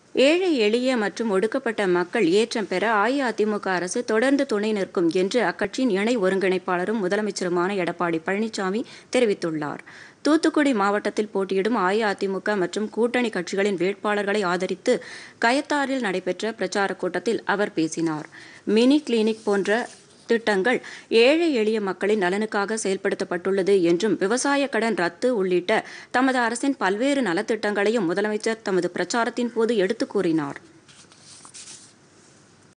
ஏழை எளிய மற்றும் ஒடுக்கப்பட்ட மக்கள் ஏற்றம் பெற அஇஅதிமுக அரசு தொடர்ந்து துணை நிற்கும் என்று அக்கட்சியின் இணை ஒருங்கிணைப்பாளரும் முதலமைச்சருமான எடப்பாடி பழனிசாமி தெரிவித்துள்ளார் தூத்துக்குடி மாவட்டத்தில் போட்டியிடும் அஇஅதிமுக மற்றும் கூட்டணி கட்சிகளின் வேட்பாளர்களை ஆதரித்து கயத்தாறில் நடைபெற்ற பிரச்சாரக் கூட்டத்தில் அவர் பேசினார் மினி கிளினிக் போன்ற திட்டங்கள் ஏழை எளிய மக்களின் நலனுக்காக செயல்படுத்தப்பட்டுள்ளது என்றும் விவசாய கடன் ரத்து உள்ளிட்ட தமது அரசின் பல்வேறு நலத்திட்டங்களையும் முதலமைச்சர் தமது பிரச்சாரத்தின் போது எடுத்துக் கூறினார்